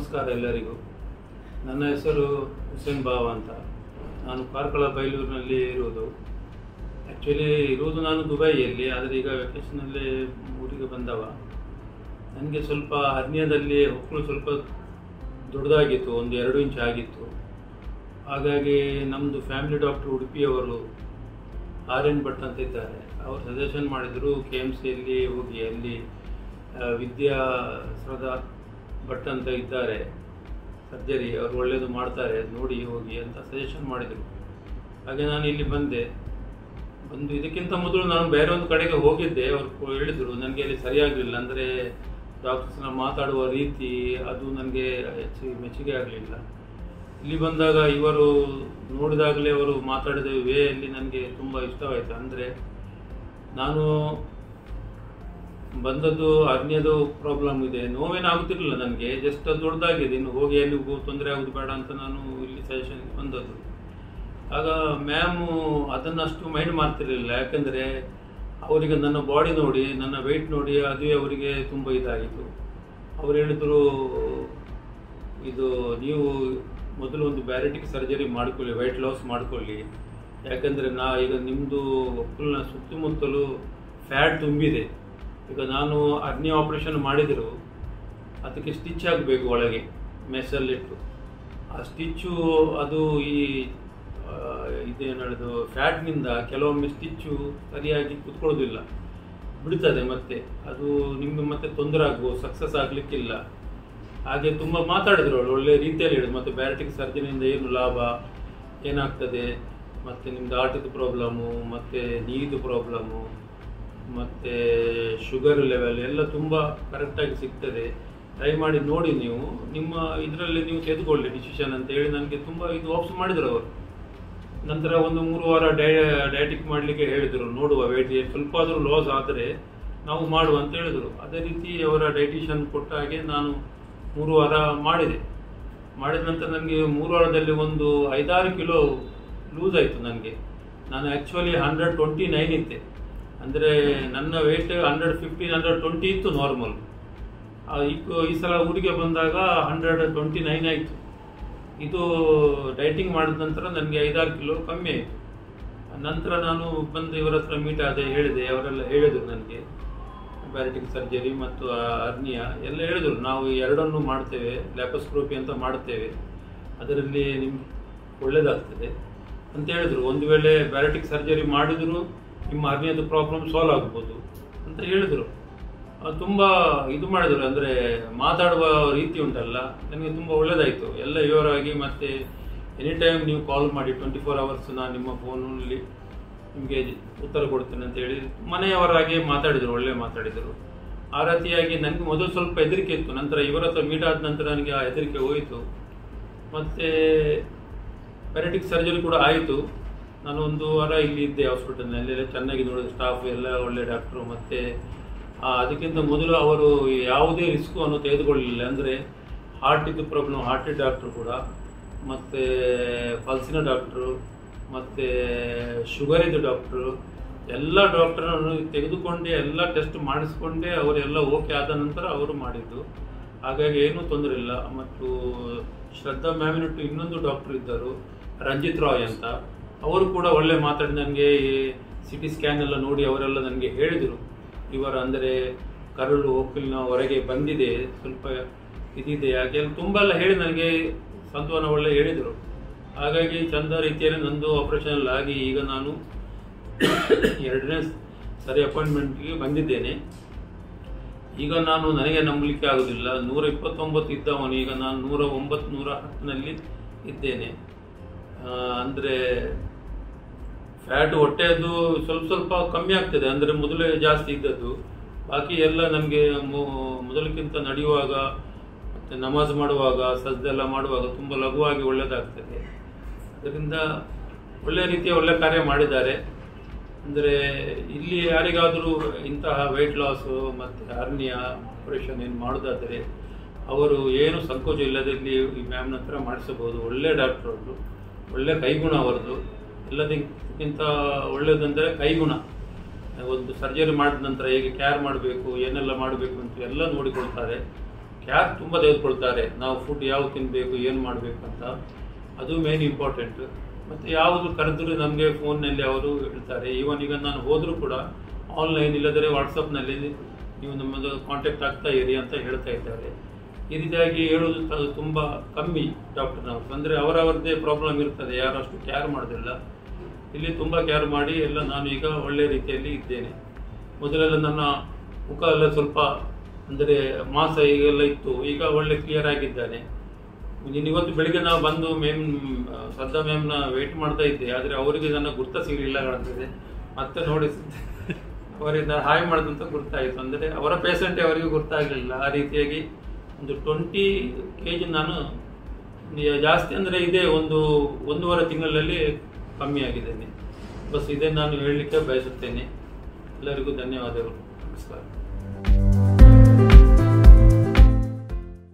ನಮಸ್ಕಾರ ಎಲ್ಲರಿಗೂ ನನ್ನ ಹೆಸರು ಹುಸೇನ್ ಬಾವ ಅಂತ ನಾನು ಕಾರ್ಕಳ ಬೈಲೂರಿನಲ್ಲಿ ಇರುವುದು ಆ್ಯಕ್ಚುಲಿ ಇರುವುದು ನಾನು ದುಬೈಯಲ್ಲಿ ಆದರೆ ಈಗ ವೆಕೇಷನಲ್ಲಿ ಊರಿಗೆ ಬಂದವ ನನಗೆ ಸ್ವಲ್ಪ ಹರ್ನಿಯದಲ್ಲಿ ಹೊಕ್ಕಳು ಸ್ವಲ್ಪ ದೊಡ್ಡದಾಗಿತ್ತು ಒಂದು ಎರಡು ಇಂಚ್ ಆಗಿತ್ತು ಹಾಗಾಗಿ ನಮ್ಮದು ಫ್ಯಾಮಿಲಿ ಡಾಕ್ಟರ್ ಉಡುಪಿಯವರು ಆರ್ ಎನ್ ಭಟ್ ಅಂತ ಇದ್ದಾರೆ ಅವರು ಸಜೆಷನ್ ಮಾಡಿದರು ಕೆ ಎಮ್ ಸಿಯಲ್ಲಿ ಹೋಗಿ ಅಲ್ಲಿ ಆ, ವಿದ್ಯಾ ಸದಾ ಭಟ್ ಅಂತ ಇದ್ದಾರೆ ಸರ್ಜರಿ ಅವರು ಒಳ್ಳೆಯದು ಮಾಡ್ತಾರೆ ನೋಡಿ ಹೋಗಿ ಅಂತ ಸಜೆಷನ್ ಮಾಡಿದರು ಹಾಗೆ ನಾನು ಇಲ್ಲಿ ಬಂದೆ ಬಂದು ಇದಕ್ಕಿಂತ ಮೊದಲು ನಾನು ಬೇರೆ ಒಂದು ಕಡೆಗೆ ಹೋಗಿದ್ದೆ ಅವರು ಹೇಳಿದರು ನನಗೆ ಅಲ್ಲಿ ಸರಿಯಾಗಲಿಲ್ಲ ಅಂದರೆ ಡಾಕ್ಟರ್ಸ್ನ ಮಾತಾಡುವ ರೀತಿ ಅದು ನನಗೆ ಹೆಚ್ಚು ಮೆಚ್ಚುಗೆ ಆಗಲಿಲ್ಲ ಇಲ್ಲಿ ಬಂದಾಗ ಇವರು ನೋಡಿದಾಗಲೇ ಅವರು ಮಾತಾಡಿದ ವೇ ಅಲ್ಲಿ ನನಗೆ ತುಂಬ ಇಷ್ಟವಾಯಿತು ಅಂದರೆ ನಾನು ಬಂದದ್ದು ಅರ್ನಿಯದು ಪ್ರಾಬ್ಲಮ್ ಇದೆ ನೋವೇನಾಗುತ್ತಿರಲಿಲ್ಲ ನನಗೆ ಜಸ್ಟ್ ಅದು ದೊಡ್ಡದಾಗಿದೆ ಇನ್ನು ಹೋಗಿ ಅಲ್ಲಿ ತೊಂದರೆ ಆಗೋದು ಬೇಡ ಅಂತ ನಾನು ಇಲ್ಲಿ ಸಜೆಷನ್ ಬಂದದ್ದು ಆಗ ಮ್ಯಾಮು ಅದನ್ನಷ್ಟು ಮೈಂಡ್ ಮಾಡ್ತಿರ್ಲಿಲ್ಲ ಯಾಕಂದರೆ ಅವರಿಗೆ ನನ್ನ ಬಾಡಿ ನೋಡಿ ನನ್ನ ವೆಯ್ಟ್ ನೋಡಿ ಅದುವೇ ಅವರಿಗೆ ತುಂಬ ಇದಾಗಿತ್ತು ಅವ್ರು ಹೇಳಿದರು ಇದು ನೀವು ಮೊದಲು ಒಂದು ಬ್ಯಾರಿಟಿಕ್ ಸರ್ಜರಿ ಮಾಡ್ಕೊಳ್ಳಿ ವೆಯ್ಟ್ ಲಾಸ್ ಮಾಡ್ಕೊಳ್ಳಿ ಯಾಕಂದರೆ ನಾ ಈಗ ನಿಮ್ಮದು ಒಕ್ಕಲಿನ ಸುತ್ತಮುತ್ತಲು ಫ್ಯಾಟ್ ತುಂಬಿದೆ ಈಗ ನಾನು ಅಗ್ನಿ ಆಪರೇಷನ್ ಮಾಡಿದರು ಅದಕ್ಕೆ ಸ್ಟಿಚ್ ಆಗಬೇಕು ಒಳಗೆ ಮೆಸ್ಸಲ್ಲಿಟ್ಟು ಆ ಸ್ಟಿಚ್ಚು ಅದು ಈ ಆ, ಇದೇನು ಹೇಳೋದು ಫ್ಯಾಟ್ನಿಂದ ಕೆಲವೊಮ್ಮೆ ಸ್ಟಿಚ್ಚು ಸರಿಯಾಗಿ ಕುತ್ಕೊಳ್ಳೋದಿಲ್ಲ ಬಿಡ್ತದೆ ಮತ್ತೆ ಅದು ನಿಮಗೆ ಮತ್ತೆ ತೊಂದರೆ ಆಗ್ಬೋದು ಸಕ್ಸಸ್ ಆಗಲಿಕ್ಕಿಲ್ಲ ಹಾಗೆ ತುಂಬ ಮಾತಾಡಿದ್ರು ಅವಳು ಒಳ್ಳೆ ರೀತಿಯಲ್ಲಿ ಹೇಳಿದ್ರು ಮತ್ತು ಬ್ಯಾರಿಟಿಕ್ ಸರ್ಜರಿಯಿಂದ ಏನು ಲಾಭ ಏನಾಗ್ತದೆ ಮತ್ತು ನಿಮ್ದು ಆರ್ಟಿದು ಪ್ರಾಬ್ಲಮ್ಮು ಮತ್ತು ನೀರಿದು ಪ್ರಾಬ್ಲಮ್ಮು ಮತ್ತು ಶುಗರ್ ಲೆವೆಲ್ ಎಲ್ಲ ತುಂಬ ಕರೆಕ್ಟಾಗಿ ಸಿಗ್ತದೆ ಟ್ರೈ ಮಾಡಿ ನೋಡಿ ನೀವು ನಿಮ್ಮ ಇದರಲ್ಲಿ ನೀವು ತೆಗೆದುಕೊಳ್ಳಿ ಡಿಸಿಷನ್ ಅಂತ ಹೇಳಿ ನನಗೆ ತುಂಬ ಇದು ವಾಪಸ್ ಮಾಡಿದ್ರು ಅವರು ನಂತರ ಒಂದು ಮೂರು ವಾರ ಡೈ ಡಯಟಿಕ್ ಮಾಡಲಿಕ್ಕೆ ಹೇಳಿದರು ನೋಡುವ ವೇಟ್ ಸ್ವಲ್ಪ ಆದರೂ ಲಾಸ್ ಆದರೆ ನಾವು ಮಾಡುವ ಅಂತ ಹೇಳಿದರು ಅದೇ ರೀತಿ ಅವರ ಡೈಟಿಷಿಯನ್ ಕೊಟ್ಟ ಹಾಗೆ ನಾನು ಮೂರು ವಾರ ಮಾಡಿದೆ ಮಾಡಿದ ನಂತರ ನನಗೆ ಮೂರು ವಾರದಲ್ಲಿ ಒಂದು ಐದಾರು ಕಿಲೋ ಲೂಸ್ ಆಯಿತು ನನಗೆ ನಾನು ಆ್ಯಕ್ಚುಲಿ ಹಂಡ್ರೆಡ್ ಟ್ವೆಂಟಿ ನೈನ್ ಇದ್ದೆ ಅಂದರೆ ನನ್ನ weight hundred fifteen hundred twenty ಇತ್ತು ನಾರ್ಮಲ್ ಈಗ ಈ ಸಲ ಊರಿಗೆ ಬಂದಾಗ ಹಂಡ್ರೆಡ್ ಟ್ವೆಂಟಿ ನೈನ್ ಆಯಿತು ಇದು ಡೈಟಿಂಗ್ ಮಾಡಿದ ನಂತರ ನನಗೆ ಐದಾರು ಕಿಲೋ ಕಮ್ಮಿ ಆಯಿತು ನಂತರ ನಾನು ಬಂದು ಇವರ ಹತ್ರ ಮೀಟ್ ಆದೆ ಹೇಳಿದೆ ಅವರೆಲ್ಲ ಹೇಳಿದರು ನನಗೆ ಬ್ಯಾರಿಟಿಕ್ ಸರ್ಜರಿ ಮತ್ತು ಅರ್ನಿಯ ಎಲ್ಲ ಹೇಳಿದರು ನಾವು ಈ ಎರಡನ್ನು ಮಾಡ್ತೇವೆ ಲ್ಯಾಪೋಸ್ಕೋಪಿ ಅಂತ ಮಾಡ್ತೇವೆ ಅದರಲ್ಲಿ ನಿಮ್ಗೆ ಒಳ್ಳೆಯದಾಗ್ತದೆ ಅಂತ ಹೇಳಿದರು ಒಂದು ವೇಳೆ ಬ್ಯಾರಿಟಿಕ್ ಸರ್ಜರಿ ಮಾಡಿದರೂ ನಿಮ್ಮ ಅರ್ನಿಯದ ಪ್ರಾಬ್ಲಮ್ ಸಾಲ್ವ್ ಆಗ್ಬೋದು ಅಂತ ಹೇಳಿದರು ತುಂಬ ಇದು ಮಾಡಿದರು ಅಂದರೆ ಮಾತಾಡುವ ರೀತಿ ಉಂಟಲ್ಲ ನನಗೆ ತುಂಬ ಒಳ್ಳೆಯದಾಯಿತು ಎಲ್ಲ ವಿವರವಾಗಿ ಮತ್ತು ಎನಿ ಟೈಮ್ ನೀವು ಕಾಲ್ ಮಾಡಿ ಟ್ವೆಂಟಿ ಫೋರ್ ಅವರ್ಸ್ ನಾನು ನಿಮ್ಮ ಫೋನಲ್ಲಿ ನಿಮಗೆ ಉತ್ತರ ಕೊಡ್ತೇನೆ ಅಂತ ಹೇಳಿ ಮನೆಯವರಾಗೆ ಮಾತಾಡಿದರು ಒಳ್ಳೆ ಮಾತಾಡಿದರು ಆ ರೀತಿಯಾಗಿ ನನಗೆ ಮೊದಲು ಸ್ವಲ್ಪ ಹೆದರಿಕೆ ಇತ್ತು ನಂತರ ಇವರ ಹತ್ರ ಮೀಟ್ ಆದ ನಂತರ ನನಗೆ ಆ ಹೆದರಿಕೆ ಹೋಯಿತು ಮತ್ತು ಪ್ಯಾರೆಟಿಕ್ ಸರ್ಜರಿ ಕೂಡ ಆಯಿತು ನಾನು ಒಂದು ವಾರ ಇಲ್ಲಿ ಇದ್ದೆ ಹಾಸ್ಪಿಟಲ್ನಲ್ಲಿ ಎಲ್ಲ ಚೆನ್ನಾಗಿ ನೋಡಿದ ಸ್ಟಾಫ್ ಎಲ್ಲ ಒಳ್ಳೆ ಡಾಕ್ಟ್ರು ಮತ್ತು ಅದಕ್ಕಿಂತ ಮೊದಲು ಅವರು ಯಾವುದೇ ರಿಸ್ಕು ಅನ್ನು ತೆಗೆದುಕೊಳ್ಳಲಿಲ್ಲ ಅಂದರೆ ಹಾರ್ಟಿದ್ದು ಪ್ರಾಬ್ಲಮ್ ಹಾರ್ಟಿನ ಡಾಕ್ಟ್ರು ಕೂಡ ಮತ್ತು ಪಲ್ಸಿನ ಡಾಕ್ಟ್ರು ಮತ್ತು ಶುಗರಿದ್ದು ಡಾಕ್ಟ್ರು ಎಲ್ಲ ಡಾಕ್ಟರನ್ನು ತೆಗೆದುಕೊಂಡೇ ಎಲ್ಲ ಟೆಸ್ಟ್ ಮಾಡಿಸ್ಕೊಂಡೇ ಅವರೆಲ್ಲ ಓಕೆ ಆದ ನಂತರ ಅವರು ಮಾಡಿದ್ದು ಹಾಗಾಗಿ ಏನೂ ತೊಂದರೆ ಇಲ್ಲ ಮತ್ತು ಶ್ರದ್ಧಾ ಮ್ಯಾಮಿನಟ್ಟು ಇನ್ನೊಂದು ಡಾಕ್ಟರ್ ಇದ್ದರು ರಂಜಿತ್ ರಾಯ್ ಅಂತ ಅವರು ಕೂಡ ಒಳ್ಳೆ ಮಾತಾಡಿ ನನಗೆ ಸಿ ಟಿ ಸ್ಕ್ಯಾನ್ ಎಲ್ಲ ನೋಡಿ ಅವರೆಲ್ಲ ನನಗೆ ಹೇಳಿದರು ಇವರ ಅಂದರೆ ಕರಳು ಹೊಕ್ಕಲಿನ ಹೊರಗೆ ಬಂದಿದೆ ಸ್ವಲ್ಪ ಇದಿದೆ ಹಾಗೆ ತುಂಬ ಎಲ್ಲ ಹೇಳಿ ನನಗೆ ಸಂತೋಷ ಒಳ್ಳೆ ಹೇಳಿದರು ಹಾಗಾಗಿ ಚಂದ ರೀತಿಯಲ್ಲಿ ನಂದು ಆಪರೇಷನ್ ಆಗಿ ಈಗ ನಾನು ಎರಡನೇ ಸರಿ ಅಪಾಯಿಂಟ್ಮೆಂಟ್ಗೆ ಬಂದಿದ್ದೇನೆ ಈಗ ನಾನು ನನಗೆ ನಂಬಲಿಕ್ಕೆ ಆಗೋದಿಲ್ಲ ನೂರ ಇಪ್ಪತ್ತೊಂಬತ್ತು ಇದ್ದವನು ಈಗ ನಾನು ನೂರ ಒಂಬತ್ತು ನೂರ ಹತ್ತಿನಲ್ಲಿ ಇದ್ದೇನೆ ಅಂದರೆ ಫ್ಯಾಟ್ ಹೊಟ್ಟೆದು ಸ್ವಲ್ಪ ಸ್ವಲ್ಪ ಕಮ್ಮಿ ಆಗ್ತದೆ ಅಂದರೆ ಮೊದಲೇ ಜಾಸ್ತಿ ಇದ್ದದ್ದು ಬಾಕಿ ಎಲ್ಲ ನಮಗೆ ಮೊದಲಕ್ಕಿಂತ ನಡೆಯುವಾಗ ಮತ್ತು ನಮಾಜ್ ಮಾಡುವಾಗ ಸಜ್ದೆಲ್ಲ ಮಾಡುವಾಗ ತುಂಬ ಲಘುವಾಗಿ ಒಳ್ಳೆಯದಾಗ್ತದೆ ಅದರಿಂದ ಒಳ್ಳೆಯ ರೀತಿಯ ಒಳ್ಳೆ ಕಾರ್ಯ ಮಾಡಿದ್ದಾರೆ ಅಂದರೆ ಇಲ್ಲಿ ಯಾರಿಗಾದರೂ ಇಂತಹ ವೆಯ್ಟ್ ಲಾಸು ಮತ್ತು ಹರ್ನಿಯ ಆಪರೇಷನ್ ಏನು ಮಾಡೋದಾದರೆ ಅವರು ಏನು ಸಂಕೋಚ ಇಲ್ಲದೆ ಇಲ್ಲಿ ಈ ಮ್ಯಾಮ್ನ ಹತ್ರ ಮಾಡಿಸಬಹುದು ಒಳ್ಳೆ ಡಾಕ್ಟರ್ ಅವರು ಒಳ್ಳೆ ಕೈಗುಣ ಅವರದು ಎಲ್ಲದಕ್ಕಿಂತ ಒಳ್ಳೆಯದಂದರೆ ಕೈಗುಣ ಒಂದು ಸರ್ಜರಿ ಮಾಡಿದ ನಂತರ ಹೇಗೆ ಕೇರ್ ಮಾಡಬೇಕು ಏನೆಲ್ಲ ಮಾಡಬೇಕು ಅಂತ ಎಲ್ಲ ನೋಡಿಕೊಳ್ತಾರೆ ಕ್ಯಾರ್ ತುಂಬ ತೆಗೆದುಕೊಳ್ತಾರೆ ನಾವು ಫುಡ್ ಯಾವ್ದು ತಿನ್ನಬೇಕು ಏನು ಮಾಡಬೇಕು ಅಂತ ಅದು ಮೇನ್ ಇಂಪಾರ್ಟೆಂಟ್ ಮತ್ತು ಯಾವುದು ಕರೆದರೂ ನಮಗೆ ಫೋನ್ನಲ್ಲಿ ಅವರು ಹೇಳ್ತಾರೆ ಈವನ್ ಈಗ ನಾನು ಹೋದರೂ ಕೂಡ ಆನ್ಲೈನ್ ಇಲ್ಲದರೆ ವಾಟ್ಸಪ್ನಲ್ಲಿ ನೀವು ನಮ್ಮದು ಕಾಂಟ್ಯಾಕ್ಟ್ ಆಗ್ತಾ ಇರಿ ಅಂತ ಹೇಳ್ತಾ ಇದ್ದಾರೆ ಈ ರೀತಿಯಾಗಿ ಹೇಳೋದು ತ- ತುಂಬ ಕಮ್ಮಿ ಡಾಕ್ಟರ್ನವರು ಅಂದರೆ ಅವರವರದ್ದೇ ಪ್ರಾಬ್ಲಮ್ ಇರ್ತದೆ ಯಾರು ಅಷ್ಟು ಕ್ಯಾರ್ ಮಾಡೋದಿಲ್ಲ ಇಲ್ಲಿ ತುಂಬ ಕ್ಯಾರ್ ಮಾಡಿ ಎಲ್ಲ ನಾನು ಈಗ ಒಳ್ಳೆ ರೀತಿಯಲ್ಲಿ ಇದ್ದೇನೆ ಮೊದಲೆಲ್ಲ ನನ್ನ ಮುಖ ಎಲ್ಲ ಸ್ವಲ್ಪ ಅಂದರೆ ಮಾಸ ಈಗೆಲ್ಲ ಇತ್ತು ಈಗ ಒಳ್ಳೆ ಕ್ಲಿಯರ್ ಆಗಿದ್ದಾನೆ ನೀನು ಇವತ್ತು ಬೆಳಿಗ್ಗೆ ನಾವು ಬಂದು ಮೇಮ್ ಶ್ರದ್ಧಾ ಮ್ಯಾಮ್ನ ವೇಟ್ ಮಾಡ್ತಾ ಇದ್ದೆ ಆದರೆ ಅವರಿಗೆ ನನ್ನ ಗುರ್ತ ಸಿಗಲಿಲ್ಲ ಕಾಣ್ತದೆ ಮತ್ತೆ ನೋಡಿ ಅವರಿಂದ ಹಾಯ್ ಮಾಡಿದಂತ ಗುರ್ತಾಯಿತು ಅಂದರೆ ಅವರ ಪೇಷಂಟೇ ಅವರಿಗೆ ಗುರ್ತಾಗಲಿಲ್ಲ ಆ ರೀತಿಯಾಗಿ ಒಂದು ಟ್ವೆಂಟಿ ಕೆ ಜಿ ನಾನು ನಿ- ಜಾಸ್ತಿ ಅಂದರೆ ಇದೇ ಒಂದು ಒಂದೂವರೆ ತಿಂಗಳಲ್ಲಿ ಕಮ್ಮಿ ಆಗಿದ್ದೇನೆ ಬಸ್ ಇದೇ ನಾನು ಹೇಳಲಿಕ್ಕೆ ಬಯಸುತ್ತೇನೆ ಎಲ್ಲರಿಗೂ ಧನ್ಯವಾದಗಳು ನಮಸ್ಕಾರ